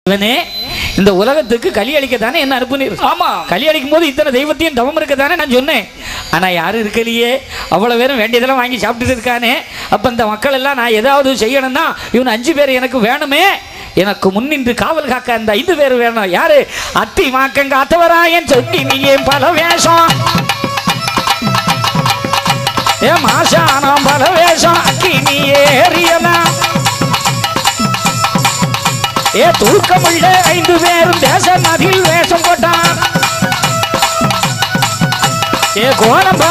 இவனே இந்த உலகத்துக்கு களி அளிக்கத்தானே என்ன அனுப்புனீர் ஆமா களி அளிக்கும் போது இத்தனை தெய்வத்தையும் தவம் இருக்கத்தானே நான் சொன்னேன் ஆனா யாரும் இருக்கலையே அவ்வளவு பேரும் வேண்டியதெல்லாம் வாங்கி சாப்பிட்டுட்டு இருக்கானே அப்ப இந்த மக்கள் எல்லாம் நான் ஏதாவது செய்யணும்னா இவன் அஞ்சு பேர் எனக்கு வேணுமே எனக்கு முன்னின்று காவல் காக்க அந்த ஐந்து பேர் வேணும் யாரு அத்தி மாக்கங்க அத்தவராயன் சொல்லி நீ ஏன் பல வேஷம் ஏ மாசானம் பல வேஷம் அக்கி நீ ஏறியலாம் ஏ தூக்கமுள்ள ஐந்து பேரும் தேச நதியில் வேஷம் போட்டான் ஏ கோணம்